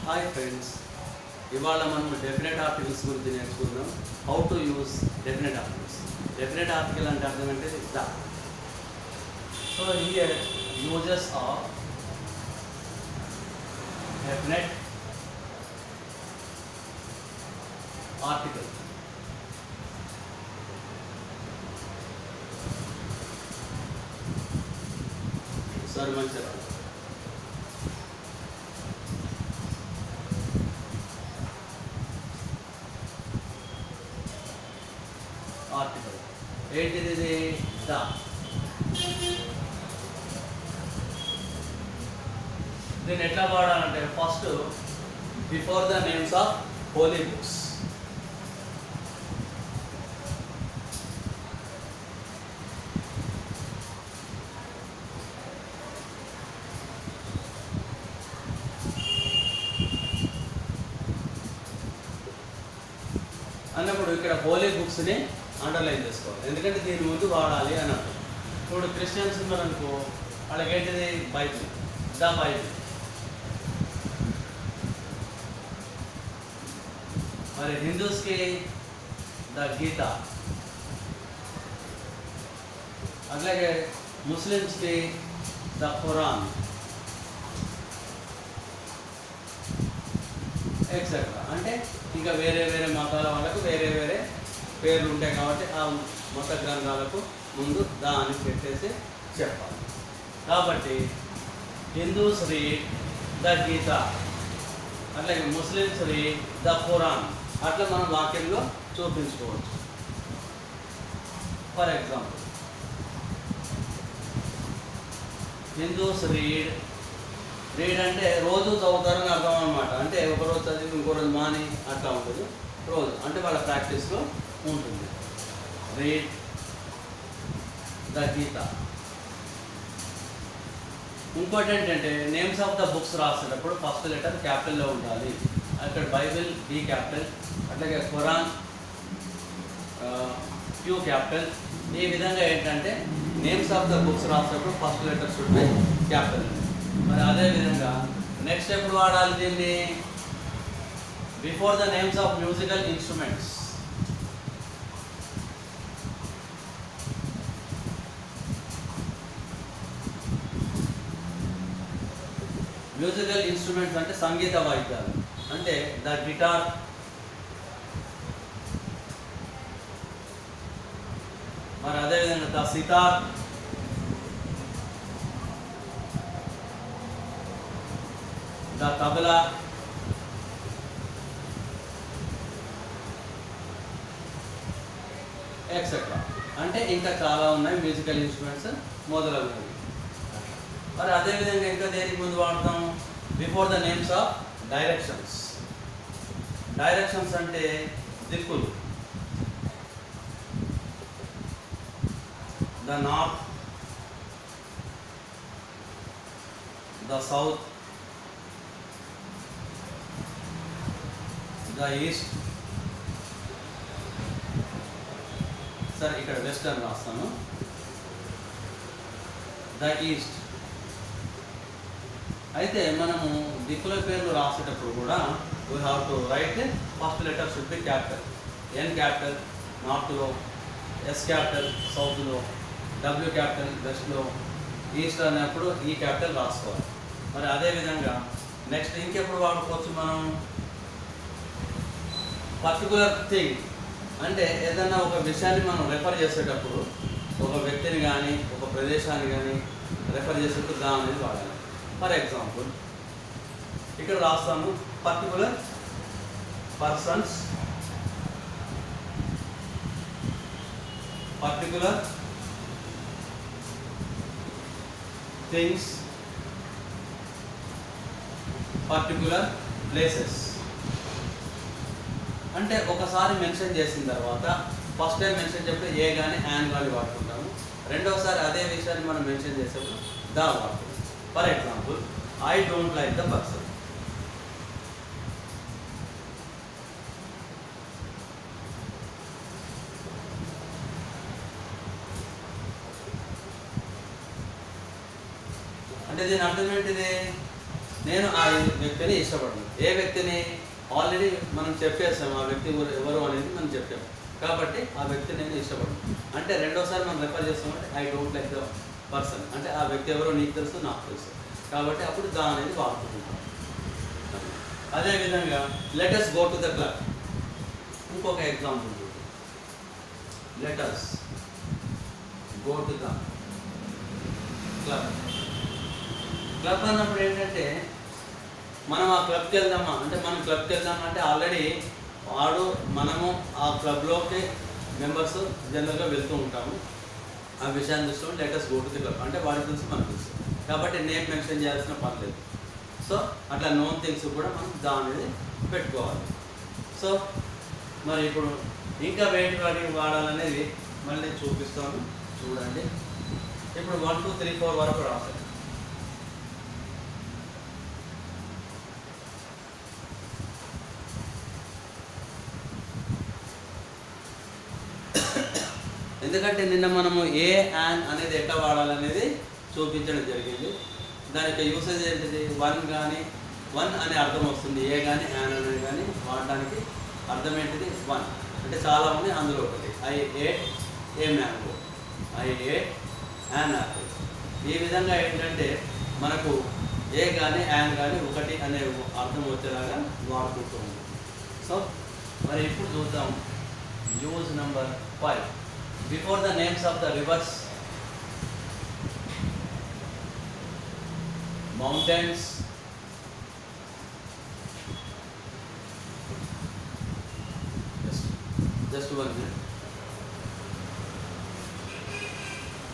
hi friends ఇవాళ మనం definite articles గురించి నేర్చుకుందాం how to use definite articles definite article అంటే అర్థం అంటే the so here uses of definite article sir మంచిగా ఆర్టికల్ ఏంటిది ఇది ద దీన్ని ఎట్లా వాడాలంటే first before the names of holy books అన్నప్పుడు ఇక్కడ హోలీ బుక్స్ని అండర్లైన్ చేసుకోవాలి ఎందుకంటే దీని ముందు వాడాలి అని అర్థం ఇప్పుడు క్రిస్టియన్స్ ఉన్నారనుకో వాళ్ళకి ఏంటిది బైబిల్ ద బైబిల్ మరి హిందూస్కి ద గీత అట్లాగే ముస్లిమ్స్కి ద ఖురాన్ ఎక్సెట్రా అంటే ఇంకా వేరే వేరే మతాల వాళ్ళకు వేరే వేరే పేర్లు ఉంటాయి కాబట్టి ఆ మత గ్రంథాలకు ముందు దా అని పెట్టేసి చెప్పాలి కాబట్టి హిందూస్ రీడ్ ద గీత అట్లాగే ముస్లిమ్స్ రీడ్ ద ఖురాన్ అట్లా మనం వాక్యంలో చూపించుకోవచ్చు for example Hindus read read అంటే రోజు చదువుతారని అర్థం అనమాట అంటే ఒక రోజు చదివి ఇంకో రోజు మాని అట్లా ఉంటుంది రోజు అంటే వాళ్ళ ప్రాక్టీస్లో ఉంటుంది రీడ్ ద గీత ఇంకోటి ఏంటంటే నేమ్స్ ఆఫ్ ద బుక్స్ రాసేటప్పుడు ఫస్ట్ లెటర్ క్యాపిటల్లో ఉండాలి అక్కడ బైబిల్ బి క్యాపిటల్ అట్లాగే ఖురాన్ క్యూ క్యాపిటల్ ఈ విధంగా ఏంటంటే నేమ్స్ ఆఫ్ ద బుక్స్ రాసేటప్పుడు ఫస్ట్ లెటర్స్ ఉంటాయి క్యాపిటల్ మరి అదే విధంగా నెక్స్ట్ ఎప్పుడు వాడాలి దీన్ని before the names of musical instruments musical instruments అంటే సంగీత వాయిద్యాలు అంటే ద గిటార్ మరి అదేవిధంగా the sitar the tabla etcetera అంటే ఇంకా చాలా ఉన్నాయి మ్యూజికల్ ఇన్స్ట్రుమెంట్స్ మొదలగునవి మరి అదేవిధంగా ఇంకా దేనికి ముందు వాడతాం before the names of directions directions అంటే దిక్కులు the north the south the east సరే ఇక్కడ వెస్టర్న్ రాస్తాను ద ఈస్ట్ అయితే మనము దిక్కుల పేర్లు రాసేటప్పుడు కూడా we have to write first letter should be capital N capital నార్త్లో ఎస్ క్యాపిటల్ సౌత్లో డబ్ల్యూ క్యాపిటల్ వెస్ట్లో ఈస్ట్ అన్నప్పుడు ఈ క్యాపిటల్ రాసుకోవాలి మరి అదేవిధంగా నెక్స్ట్ ఇంకెప్పుడు వాడుకోవచ్చు మనం పర్టికులర్ థింగ్ అంటే ఏదైనా ఒక విషయాన్ని మనం రెఫర్ చేసేటప్పుడు ఒక వ్యక్తిని కానీ ఒక ప్రదేశాన్ని కానీ రెఫర్ చేసేటప్పుడు దా అనేది వాడాలి ఫర్ ఎగ్జాంపుల్ ఇక్కడ రాస్తాను particular persons particular things particular places అంటే ఒకసారి మెన్షన్ చేసిన తర్వాత ఫస్ట్ టైం మెన్షన్ చెప్తే ఏ కానీ యాన్ కానీ వాడుకుంటాము రెండోసారి అదే విషయాన్ని మనం మెన్షన్ చేసేప్పుడు దా వాడుకుంటాం for example I don't like the person అంటే దీని అర్థం ఏంటిది నేను ఆ వ్యక్తిని ఇష్టపడను ఏ వ్యక్తిని ఆల్రెడీ మనం చెప్పేస్తాం ఆ వ్యక్తి ఎవరు- ఎవరు అనేది మనం చెప్పాం కాబట్టి ఆ వ్యక్తిని నేను ఇష్టపడను అంటే రెండోసారి మనం రెఫర్ చేస్తామంటే I don't like the person అంటే ఆ వ్యక్తి ఎవరో నీకు తెలుసు నాకు తెలుసు కాబట్టి అప్పుడు దా అనేది వాడుకుంటున్నాం అదేవిధంగా let's go to the club ఇంకొక example let's go to the club club అన్నప్పుడు ఏంటంటే మనం ఆ క్లబ్కి వెళ్దామా అంటే మనం క్లబ్కి వెళ్దామా అంటే ఆల్రెడీ వాడు మనము ఆ క్లబ్లోకి మెంబర్స్ జనరల్గా వెళ్తూ ఉంటాము ఆ విషయాన్ని దృష్టిలో let us go to the club అంటే వాడి తెలుసు మనకు తెలుసు కాబట్టి నేమ్ మెన్షన్ చేయాల్సిన పని లేదు సో అట్లా నోన్ థింగ్స్ కూడా మనం దాని పెట్టుకోవాలి సో మరి ఇప్పుడు ఇంకా వేటి వాటికి వాడాలనేది మళ్ళీ చూపిస్తాను చూడండి ఇప్పుడు వన్ టూ త్రీ ఫోర్ వరకు రాశాను ఎందుకంటే నిన్న మనము ఏ యాన్ అనేది ఎట్లా వాడాలనేది చూపించడం జరిగింది దాని యొక్క యూసేజ్ ఏంటిది వన్ కానీ వన్ అనే అర్థం వస్తుంది ఏ కానీ యాన్ అనేది కానీ వాడడానికి అర్థం ఏంటిది వన్ అంటే చాలా ఉంది అందులో ఒకటి I ate a mango I ate an apple ఈ విధంగా ఏంటంటే మనకు ఏ కానీ యాన్ కానీ ఒకటి అనే అర్థం వచ్చేలాగా వాడుకుంటూ ఉంది సో మరి ఇప్పుడు చూద్దాం use number five before the names of the rivers mountains just just one minute